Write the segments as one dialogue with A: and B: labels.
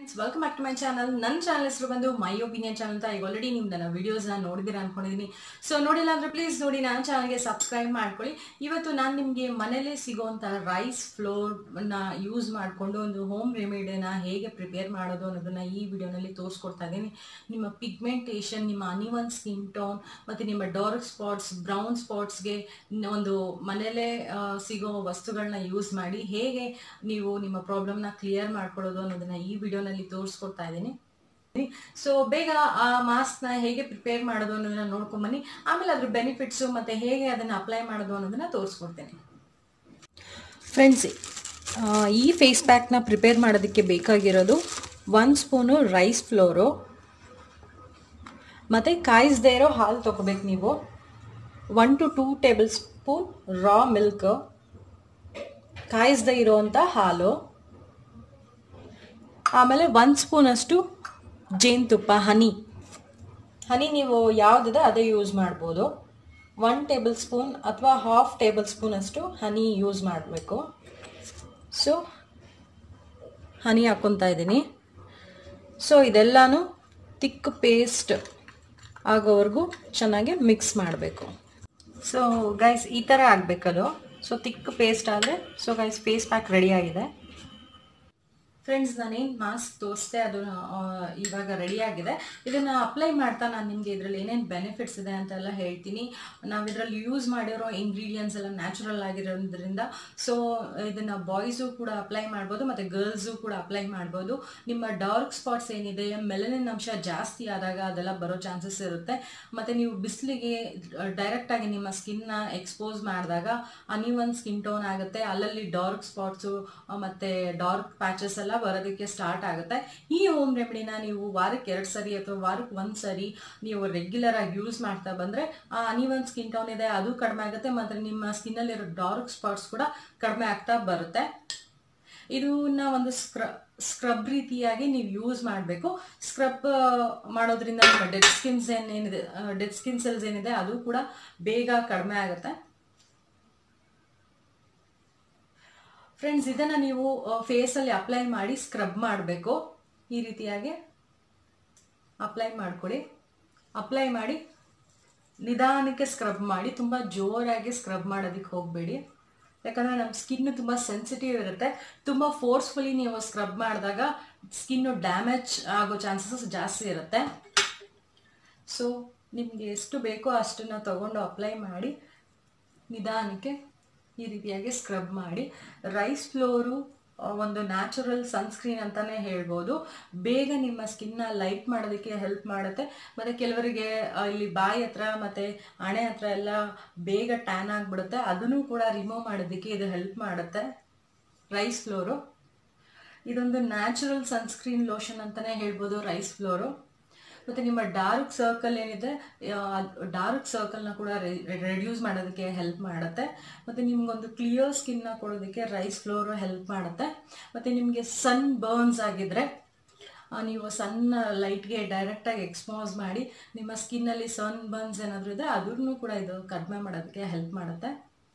A: welcome back to my channel ನನ್ನ channel ಹೆಸರು ಬಂದು ಮೈ ಒಪಿನಿಯನ್ ಚಾನಲ್ ಅಂತ ಈಗ ಆಲ್ರೆಡಿ ನೀವು ನನ್ನ ವಿಡಿಯೋಸ್ನ ನೋಡಿದ್ದೀರಾ ಅನ್ಕೊಂಡಿದ್ದೀನಿ ಸೊ ನೋಡಿಲ್ಲ ಅಂದರೆ ಪ್ಲೀಸ್ ನೋಡಿ ನನ್ನ ಚಾನಲ್ಗೆ ಸಬ್ಸ್ಕ್ರೈಬ್ ಮಾಡ್ಕೊಳ್ಳಿ ಇವತ್ತು ನಾನು ನಿಮಗೆ ಮನೇಲೇ ಸಿಗೋವಂಥ ರೈಸ್ ಫ್ಲೋರ್ನ ಯೂಸ್ ಮಾಡಿಕೊಂಡು ಒಂದು ಹೋಮ್ ರೆಮಿಡಿನ ಹೇಗೆ ಪ್ರಿಪೇರ್ ಮಾಡೋದು ಅನ್ನೋದನ್ನ ಈ ವಿಡಿಯೋನಲ್ಲಿ ತೋರಿಸ್ಕೊಡ್ತಾ ಇದ್ದೀನಿ ನಿಮ್ಮ ಪಿಗ್ಮೆಂಟೇಷನ್ ನಿಮ್ಮ ಅನಿವನ್ ಸ್ಕಿನ್ ಟೋನ್ ಮತ್ತು ನಿಮ್ಮ ಡಾರ್ಕ್ ಸ್ಪಾಟ್ಸ್ ಬ್ರೌನ್ ಸ್ಪಾಟ್ಸ್ಗೆ ಒಂದು ಮನೇಲೇ ಆ, ಸಿಗೋ ವಸ್ತುಗಳನ್ನ ಯೂಸ್ ಮಾಡಿ ಹೇಗೆ ನೀವು ನಿಮ್ಮ ಪ್ರಾಬ್ಲಮ್ನ ಕ್ಲಿಯರ್ ಮಾಡ್ಕೊಳ್ಳೋದು ಅನ್ನೋದನ್ನ ಈ ವಿಡಿಯೋನಲ್ಲಿ ತೋರಿಸ್ಕೊಡ್ತಾ ಇದ್ದೀನಿ ಸೊ ಬೇಗ ಆ ಮಾಸ್ಕ್ನ ಹೇಗೆ ಪ್ರಿಪೇರ್ ಮಾಡೋದು ಅನ್ನೋದನ್ನ ನೋಡ್ಕೊಂಬನ್ನಿ ಆಮೇಲೆ ಅದ್ರ ಬೆನಿಫಿಟ್ಸು ಮತ್ತು ಹೇಗೆ ಅದನ್ನು ಅಪ್ಲೈ ಮಾಡೋದು ಅನ್ನೋದನ್ನ ತೋರಿಸ್ಕೊಡ್ತೇನೆ ಫ್ರೆಂಡ್ಸ್ ಈ ಫೇಸ್ ಪ್ಯಾಕ್ನ ಪ್ರಿಪೇರ್ ಮಾಡೋದಕ್ಕೆ ಬೇಕಾಗಿರೋದು ಒಂದು ಸ್ಪೂನು ರೈಸ್ ಫ್ಲೋರು ಮತ್ತು ಕಾಯಿಸದೇ ಇರೋ ಹಾಲು ತೊಗೋಬೇಕು ನೀವು one to two table spoon raw milk ಕಾಯಿಸದೇ ಇರೋವಂಥ ಹಾಲು ಆಮೇಲೆ ಒಂದು ಸ್ಪೂನಷ್ಟು ಜೇನುತುಪ್ಪ ಹನಿ ಹನಿ ನೀವು ಯಾವುದಿದೆ ಅದೇ ಯೂಸ್ ಮಾಡ್ಬೋದು ಒನ್ ಟೇಬಲ್ ಸ್ಪೂನ್ ಅಥವಾ ಹಾಫ್ ಟೇಬಲ್ ಸ್ಪೂನಷ್ಟು ಹನಿ ಯೂಸ್ ಮಾಡಬೇಕು ಸೊ ಹನಿ ಹಾಕ್ಕೊತಾ ಇದ್ದೀನಿ ಸೊ ಇದೆಲ್ಲನೂ ತಿಕ್ ಪೇಸ್ಟ್ ಆಗೋವರೆಗೂ ಚೆನ್ನಾಗಿ ಮಿಕ್ಸ್ ಮಾಡಬೇಕು ಸೊ ಗೈಸ್ ಈ ಥರ ಆಗಬೇಕದು ಸೊ ತಿಕ್ ಪೇಸ್ಟ್ ಆದರೆ so guys face pack ready ಆಗಿದೆ ಫ್ರೆಂಡ್ಸ್ ನಾನೇನು ಮಾಸ್ಕ್ ತೋರಿಸ್ದೆ ಅದು ಆ, ಇವಾಗ ರೆಡಿ ಆಗಿದೆ ಇದನ್ನು ಅಪ್ಲೈ ಮಾಡ್ತಾ ನಾನು ನಿಮಗೆ ಇದರಲ್ಲಿ ಏನೇನು ಬೆನಿಫಿಟ್ಸ್ ಇದೆ ಅಂತೆಲ್ಲ ಹೇಳ್ತೀನಿ ನಾವು ಇದರಲ್ಲಿ ಯೂಸ್ ಮಾಡಿರೋ ಇಂಗ್ರೀಡಿಯೆಂಟ್ಸ್ ಎಲ್ಲ ನ್ಯಾಚುರಲ್ ಆಗಿರೋದ್ರಿಂದ ಸೊ ಇದನ್ನು ಬಾಯ್ಸು ಕೂಡ ಅಪ್ಲೈ ಮಾಡ್ಬೋದು ಮತ್ತು ಗರ್ಲ್ಸು ಕೂಡ ಅಪ್ಲೈ ಮಾಡ್ಬೋದು ನಿಮ್ಮ ಡಾರ್ಕ್ ಸ್ಪಾಟ್ಸ್ ಏನಿದೆ ಮೆಲನಿನ್ ಅಂಶ ಜಾಸ್ತಿ ಆದಾಗ ಅದೆಲ್ಲ ಬರೋ ಚಾನ್ಸಸ್ ಇರುತ್ತೆ ಮತ್ತು ನೀವು ಬಿಸಿಲಿಗೆ ಡೈರೆಕ್ಟಾಗಿ ನಿಮ್ಮ ಸ್ಕಿನ್ನ ಎಕ್ಸ್ಪೋಸ್ ಮಾಡಿದಾಗ ಅನಿವನ್ ಸ್ಕಿನ್ ಟೋನ್ ಆಗುತ್ತೆ ಅಲ್ಲಲ್ಲಿ ಡಾರ್ಕ್ ಸ್ಪಾಟ್ಸು ಮತ್ತು ಡಾರ್ಕ್ ಪ್ಯಾಚಸ್ ಎಲ್ಲ ಬರೋದಕ್ಕೆ ಸ್ಟಾರ್ಟ್ ಆಗುತ್ತೆ ಈ ಹೋಮ್ ರೆಮಿಡಿನ ನೀವು ವಾರಕ್ಕೆ ಎರಡು ಸರಿ ಅಥವಾ ವಾರಕ್ಕೆ ಒಂದು ಸರಿ ನೀವು ರೆಗ್ಯುಲರ್ ಆಗಿ ಯೂಸ್ ಮಾಡ್ತಾ ಬಂದರೆ ಆ ಅನಿವನ್ ಸ್ಕಿನ್ ಟೋನ್ ಇದೆ ಅದು ಕಡಿಮೆ ಆಗುತ್ತೆ ಮತ್ತು ನಿಮ್ಮ ಸ್ಕಿನ್ನಲ್ಲಿರೋ ಡಾರ್ಕ್ ಸ್ಪಾಟ್ಸ್ ಕೂಡ ಕಡಿಮೆ ಆಗ್ತಾ ಬರುತ್ತೆ ಇದನ್ನ ಒಂದು ಸ್ಕ್ರ ಸ್ಕ್ರಬ್ ರೀತಿಯಾಗಿ ನೀವು ಯೂಸ್ ಮಾಡಬೇಕು ಸ್ಕ್ರಬ್ ಮಾಡೋದ್ರಿಂದ ನಿಮ್ಮ ಡೆಡ್ ಸ್ಕಿನ್ಸ್ ಏನೇನಿದೆ ಡೆಡ್ ಸ್ಕಿನ್ ಸೆಲ್ಸ್ ಏನಿದೆ ಅದು ಕೂಡ ಬೇಗ ಕಡಿಮೆ ಆಗುತ್ತೆ ಫ್ರೆಂಡ್ಸ್ ಇದನ್ನು ನೀವು ಫೇಸಲ್ಲಿ ಅಪ್ಲೈ ಮಾಡಿ ಸ್ಕ್ರಬ್ ಮಾಡಬೇಕು ಈ ರೀತಿಯಾಗಿ ಅಪ್ಲೈ ಮಾಡ್ಕೊಳ್ಳಿ ಅಪ್ಲೈ ಮಾಡಿ ನಿಧಾನಕ್ಕೆ ಸ್ಕ್ರಬ್ ಮಾಡಿ ತುಂಬ ಜೋರಾಗಿ ಸ್ಕ್ರಬ್ ಮಾಡೋದಕ್ಕೆ ಹೋಗಬೇಡಿ ಯಾಕಂದರೆ ನಮ್ಮ ಸ್ಕಿನ್ ತುಂಬ ಸೆನ್ಸಿಟಿವ್ ಇರುತ್ತೆ ತುಂಬ ಫೋರ್ಸ್ಫುಲಿ ನೀವು ಸ್ಕ್ರಬ್ ಮಾಡಿದಾಗ ಸ್ಕಿನ್ನು ಡ್ಯಾಮೇಜ್ ಆಗೋ ಚಾನ್ಸಸ್ ಜಾಸ್ತಿ ಇರುತ್ತೆ ಸೊ ನಿಮಗೆ ಎಷ್ಟು ಬೇಕೋ ಅಷ್ಟನ್ನು ತಗೊಂಡು ಅಪ್ಲೈ ಮಾಡಿ ನಿಧಾನಕ್ಕೆ ಈ ರೀತಿಯಾಗಿ ಸ್ಕ್ರಬ್ ಮಾಡಿ ರೈಸ್ ಫ್ಲೋರು ಆ, ಒಂದು ನ್ಯಾಚುರಲ್ ಸನ್ಸ್ಕ್ರೀನ್ ಅಂತಲೇ ಹೇಳ್ಬೋದು ಬೇಗ ನಿಮ್ಮ ಸ್ಕಿನ್ನ ಲೈಟ್ ಮಾಡೋದಕ್ಕೆ ಹೆಲ್ಪ್ ಮಾಡುತ್ತೆ ಮತ್ತು ಕೆಲವರಿಗೆ ಆ, ಇಲ್ಲಿ ಬಾಯಿ ಹತ್ರ ಮತ್ತು ಹಣೆ ಹತ್ರ ಎಲ್ಲ ಬೇಗ ಟ್ಯಾನ್ ಆಗಿಬಿಡುತ್ತೆ ಅದನ್ನು ಕೂಡ ರಿಮೂವ್ ಮಾಡೋದಕ್ಕೆ ಇದು ಹೆಲ್ಪ್ ಮಾಡುತ್ತೆ ರೈಸ್ ಫ್ಲೋರು ಇದೊಂದು ನ್ಯಾಚುರಲ್ ಸನ್ಸ್ಕ್ರೀನ್ ಲೋಷನ್ ಅಂತಲೇ ಹೇಳ್ಬೋದು ರೈಸ್ ಫ್ಲೋರು ಮತ್ತು ನಿಮ್ಮ ಡಾರ್ಕ್ ಸರ್ಕಲ್ ಏನಿದೆ ಡಾರ್ಕ್ ಸರ್ಕಲ್ನ ಕೂಡ ರೆಡ್ಯೂಸ್ ಮಾಡೋದಕ್ಕೆ ಹೆಲ್ಪ್ ಮಾಡುತ್ತೆ ಮತ್ತು ನಿಮ್ಗೊಂದು ಕ್ಲಿಯರ್ ಸ್ಕಿನ್ನ ಕೊಡೋದಕ್ಕೆ ರೈಸ್ ಫ್ಲೋರು ಹೆಲ್ಪ್ ಮಾಡುತ್ತೆ ಮತ್ತು ನಿಮಗೆ ಸನ್ ಬರ್ನ್ಸ್ ಆಗಿದ್ರೆ ಆ, ನೀವು ಸಣ್ಣ ಲೈಟ್ಗೆ ಡೈರೆಕ್ಟಾಗಿ ಎಕ್ಸ್ಪೋಸ್ ಮಾಡಿ ನಿಮ್ಮ ಸ್ಕಿನ್ನಲ್ಲಿ ಸನ್ ಬರ್ನ್ಸ್ ಏನಾದರೂ ಇದ್ದರೆ ಅದನ್ನು ಕೂಡ ಇದು ಕಡಿಮೆ ಮಾಡೋದಕ್ಕೆ ಹೆಲ್ಪ್ ಮಾಡುತ್ತೆ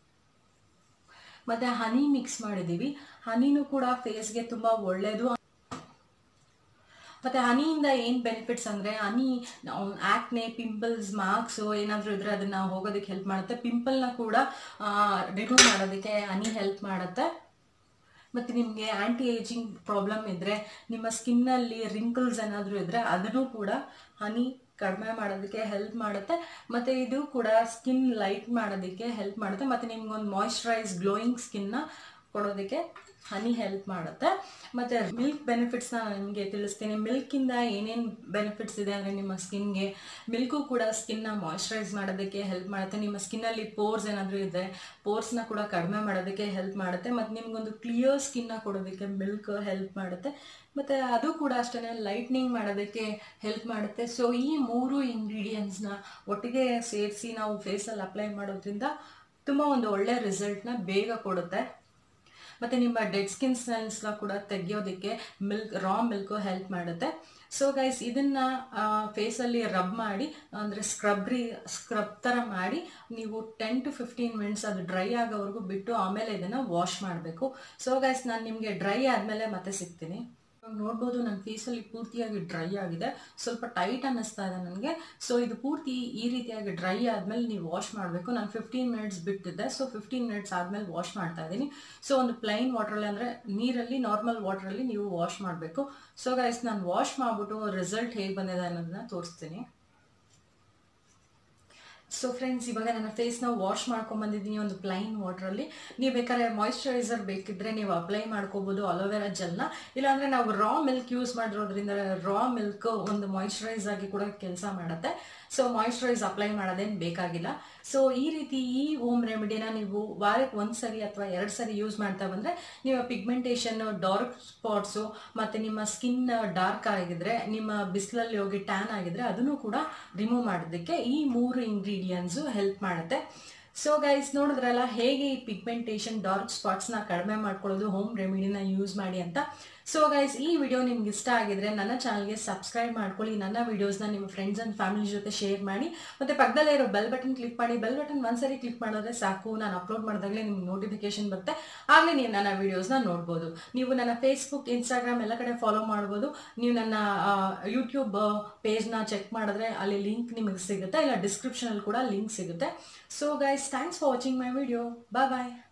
A: ಮತ್ತು ಹನಿ ಮಿಕ್ಸ್ ಮಾಡಿದ್ದೀವಿ ಹನಿನೂ ಕೂಡ ಫೇಸ್ಗೆ ತುಂಬ ಒಳ್ಳೆಯದು ಮತ್ತು ಹನಿಯಿಂದ ಏನು ಬೆನಿಫಿಟ್ಸ್ ಅಂದರೆ ಹನಿ ಆ್ಯಕ್ನೆ ಪಿಂಪಲ್ಸ್ ಮಾರ್ಕ್ಸು ಏನಾದರೂ ಇದ್ದರೆ ಅದನ್ನು ಹೋಗೋದಕ್ಕೆ ಹೆಲ್ಪ್ ಮಾಡುತ್ತೆ ಪಿಂಪಲ್ನ ಕೂಡ ರಿಮೂವ್ ಮಾಡೋದಕ್ಕೆ ಹನಿ ಹೆಲ್ಪ್ ಮಾಡುತ್ತೆ ಮತ್ತು ನಿಮಗೆ ಆ್ಯಂಟಿ ಏಜಿಂಗ್ ಪ್ರಾಬ್ಲಮ್ ಇದ್ದರೆ ನಿಮ್ಮ ಸ್ಕಿನ್ನಲ್ಲಿ ರಿಂಕಲ್ಸ್ ಏನಾದರೂ ಇದ್ದರೆ ಅದನ್ನು ಕೂಡ ಹನಿ ಕಡಿಮೆ ಮಾಡೋದಕ್ಕೆ ಹೆಲ್ಪ್ ಮಾಡುತ್ತೆ ಮತ್ತು ಇದು ಕೂಡ ಸ್ಕಿನ್ ಲೈಟ್ ಮಾಡೋದಕ್ಕೆ ಹೆಲ್ಪ್ ಮಾಡುತ್ತೆ ಮತ್ತು ನಿಮ್ಗೊಂದು ಮಾಯ್ಶ್ಚರೈಸ್ ಗ್ಲೋಯಿಂಗ್ ಸ್ಕಿನ್ನ ಕೊಡೋದಕ್ಕೆ ಹನಿ ಹೆಲ್ಪ್ ಮಾಡುತ್ತೆ ಮತ್ತು ಮಿಲ್ಕ್ ಬೆನಿಫಿಟ್ಸ್ನ ನಾನು ನಿಮಗೆ ತಿಳಿಸ್ತೀನಿ ಮಿಲ್ಕಿಂದ ಏನೇನು ಬೆನಿಫಿಟ್ಸ್ ಇದೆ ಅಂದರೆ ನಿಮ್ಮ ಸ್ಕಿನ್ಗೆ ಮಿಲ್ಕು ಕೂಡ ಸ್ಕಿನ್ನ ಮಾಯ್ಶ್ಚರೈಸ್ ಮಾಡೋದಕ್ಕೆ ಹೆಲ್ಪ್ ಮಾಡುತ್ತೆ ನಿಮ್ಮ ಸ್ಕಿನ್ನಲ್ಲಿ ಪೋರ್ಸ್ ಏನಾದರೂ ಇದೆ ಪೋರ್ಸ್ನ ಕೂಡ ಕಡಿಮೆ ಮಾಡೋದಕ್ಕೆ ಹೆಲ್ಪ್ ಮಾಡುತ್ತೆ ಮತ್ತು ನಿಮಗೊಂದು ಕ್ಲಿಯರ್ ಸ್ಕಿನ್ನ ಕೊಡೋದಕ್ಕೆ ಮಿಲ್ಕ್ ಹೆಲ್ಪ್ ಮಾಡುತ್ತೆ ಮತ್ತು ಅದು ಕೂಡ ಅಷ್ಟೇ ಲೈಟ್ನಿಂಗ್ ಮಾಡೋದಕ್ಕೆ ಹೆಲ್ಪ್ ಮಾಡುತ್ತೆ ಸೊ ಈ ಮೂರು ಇಂಗ್ರೀಡಿಯೆಂಟ್ಸ್ನ ಒಟ್ಟಿಗೆ ಸೇರಿಸಿ ನಾವು ಫೇಸಲ್ಲಿ ಅಪ್ಲೈ ಮಾಡೋದ್ರಿಂದ ತುಂಬ ಒಂದು ಒಳ್ಳೆ ರಿಸಲ್ಟ್ನ ಬೇಗ ಕೊಡುತ್ತೆ ಮತ್ತು ನಿಮ್ಮ ಡೆಡ್ ಸ್ಕಿನ್ ಸೆಲ್ಸ್ನ ಕೂಡ ತೆಗಿಯೋದಕ್ಕೆ ಮಿಲ್ಕ್ ರಾ ಮಿಲ್ಕು ಹೆಲ್ಪ್ ಮಾಡುತ್ತೆ ಸೊ ಗೈಸ್ ಇದನ್ನು ಫೇಸಲ್ಲಿ ರಬ್ ಮಾಡಿ ಅಂದರೆ ಸ್ಕ್ರಬ್ ರೀ ಸ್ಕ್ರಬ್ ಥರ ಮಾಡಿ ನೀವು ಟೆನ್ ಟು ಫಿಫ್ಟೀನ್ ಮಿನಿಟ್ಸ್ ಅದು ಡ್ರೈ ಆಗೋವರೆಗೂ ಬಿಟ್ಟು ಆಮೇಲೆ ಇದನ್ನು ವಾಶ್ ಮಾಡಬೇಕು ಸೊ ಗೈಸ್ ನಾನು ನಿಮಗೆ ಡ್ರೈ ಆದಮೇಲೆ ಮತ್ತೆ ಸಿಗ್ತೀನಿ ನೋಡ್ಬೋದು ನನ್ನ ಫೇಸಲ್ಲಿ ಪೂರ್ತಿಯಾಗಿ ಡ್ರೈ ಆಗಿದೆ ಸ್ವಲ್ಪ ಟೈಟ್ ಅನ್ನಿಸ್ತಾ ಇದೆ ನನಗೆ ಸೊ ಇದು ಪೂರ್ತಿ ಈ ರೀತಿಯಾಗಿ ಡ್ರೈ ಆದಮೇಲೆ ನೀವು ವಾಶ್ ಮಾಡಬೇಕು ನಾನು ಫಿಫ್ಟೀನ್ ಮಿನಿಟ್ಸ್ ಬಿಟ್ಟಿದ್ದೆ ಸೊ ಫಿಫ್ಟೀನ್ ಮಿನಿಟ್ಸ್ ಆದಮೇಲೆ ವಾಶ್ ಮಾಡ್ತಾ ಇದ್ದೀನಿ ಸೊ ಒಂದು ಪ್ಲೈನ್ ವಾಟ್ರಲ್ಲಿ ಅಂದರೆ ನೀರಲ್ಲಿ ನಾರ್ಮಲ್ ವಾಟ್ರಲ್ಲಿ ನೀವು ವಾಶ್ ಮಾಡಬೇಕು ಸೊ ಗೈಸ್ ನಾನು ವಾಶ್ ಮಾಡಿಬಿಟ್ಟು ರಿಸಲ್ಟ್ ಹೇಗೆ ಬಂದಿದೆ ಅನ್ನೋದನ್ನ ತೋರಿಸ್ತೀನಿ ಸೊ ಫ್ರೆಂಡ್ಸ್ ಇವಾಗ ನನ್ನ ಫೇಸ್ನ ವಾಶ್ ಮಾಡ್ಕೊಂಬಂದಿದ್ದೀನಿ ಒಂದು ಪ್ಲೈನ್ ವಾಟ್ರಲ್ಲಿ ನೀವು ಬೇಕಾದ್ರೆ ಮಾಯಿಶ್ಚರೈಸರ್ ಬೇಕಿದ್ರೆ ನೀವು ಅಪ್ಲೈ ಮಾಡ್ಕೋಬೋದು ಅಲೋವೆರಾ ಜೆಲ್ನ ಇಲ್ಲಾಂದರೆ ನಾವು ರಾ ಮಿಲ್ಕ್ ಯೂಸ್ ಮಾಡಿರೋದ್ರಿಂದ ರಾ ಮಿಲ್ಕ್ ಒಂದು ಮಾಯಿಶ್ಚರೈಸ್ ಆಗಿ ಕೂಡ ಕೆಲಸ ಮಾಡುತ್ತೆ ಸೊ ಮಾಯಿಶ್ಚರೈಸ್ ಅಪ್ಲೈ ಮಾಡೋದೇನು ಬೇಕಾಗಿಲ್ಲ ಸೊ ಈ ರೀತಿ ಈ ಹೋಮ್ ರೆಮಿಡಿನ ನೀವು ವಾರಕ್ಕೆ ಒಂದು ಸರಿ ಅಥವಾ ಎರಡು ಸರಿ ಯೂಸ್ ಮಾಡ್ತಾ ಬಂದರೆ ನಿಮ್ಮ ಪಿಗ್ಮೆಂಟೇಷನ್ ಡಾರ್ಕ್ ಸ್ಪಾಟ್ಸು ಮತ್ತು ನಿಮ್ಮ ಸ್ಕಿನ್ ಡಾರ್ಕ್ ಆಗಿದ್ರೆ ನಿಮ್ಮ ಬಿಸಿಲಲ್ಲಿ ಹೋಗಿ ಟ್ಯಾನ್ ಆಗಿದ್ರೆ ಅದನ್ನು ಕೂಡ ರಿಮೂವ್ ಮಾಡೋದಕ್ಕೆ ಈ ಮೂರು ಇಂಗ್ರೀಡಿಯೆಂಟ್ಸು ಹೆಲ್ಪ್ ಮಾಡುತ್ತೆ ಸೊ ಗೈಸ್ ನೋಡಿದ್ರಲ್ಲ ಹೇಗೆ ಈ ಪಿಗ್ಮೆಂಟೇಷನ್ ಡಾರ್ಕ್ ಸ್ಪಾಟ್ಸ್ನ ಕಡಿಮೆ ಮಾಡ್ಕೊಳ್ಳೋದು ಹೋಮ್ ರೆಮಿಡಿನ ಯೂಸ್ ಮಾಡಿ ಅಂತ ಸೊ ಗೈಸ್ ಈ ವಿಡಿಯೋ ನಿಮ್ಗೆ ಇಷ್ಟ ಆಗಿದ್ರೆ ನನ್ನ ಚಾನಲ್ಗೆ ಸಬ್ಸ್ಕ್ರೈಬ್ ಮಾಡ್ಕೊಳ್ಳಿ ನನ್ನ ವಿಡಿಯೋಸ್ನ ನಿಮ್ಮ ಫ್ರೆಂಡ್ಸ್ ಆ್ಯಂಡ್ ಫ್ಯಾಮಿಲಿ ಜೊತೆ ಶೇರ್ ಮಾಡಿ ಮತ್ತು ಪಕ್ಕದಲ್ಲೇ ಇರೋ ಬೆಲ್ ಬಟನ್ ಕ್ಲಿಕ್ ಮಾಡಿ ಬೆಲ್ ಬಟನ್ ಒಂದ್ಸರಿ ಕ್ಲಿಕ್ ಮಾಡಿದ್ರೆ ಸಾಕು ನಾನು ಅಪ್ಲೋಡ್ ಮಾಡಿದಾಗಲೇ ನಿಮ್ಗೆ ನೋಟಿಫಿಕೇಶನ್ ಬರುತ್ತೆ ಆಗಲೇ ನೀವು ನನ್ನ ವಿಡಿಯೋಸ್ನ ನೋಡ್ಬೋದು ನೀವು ನನ್ನ ಫೇಸ್ಬುಕ್ ಇನ್ಸ್ಟಾಗ್ರಾಮ್ ಎಲ್ಲ ಕಡೆ ಫಾಲೋ ಮಾಡ್ಬೋದು ನೀವು ನನ್ನ ಯೂಟ್ಯೂಬ್ ಪೇಜ್ನ ಚೆಕ್ ಮಾಡಿದ್ರೆ ಅಲ್ಲಿ ಲಿಂಕ್ ನಿಮಗೆ ಸಿಗುತ್ತೆ ಇಲ್ಲ ಡಿಸ್ಕ್ರಿಪ್ಷನಲ್ಲಿ ಕೂಡ ಲಿಂಕ್ ಸಿಗುತ್ತೆ so guys thanks for watching my video bye bye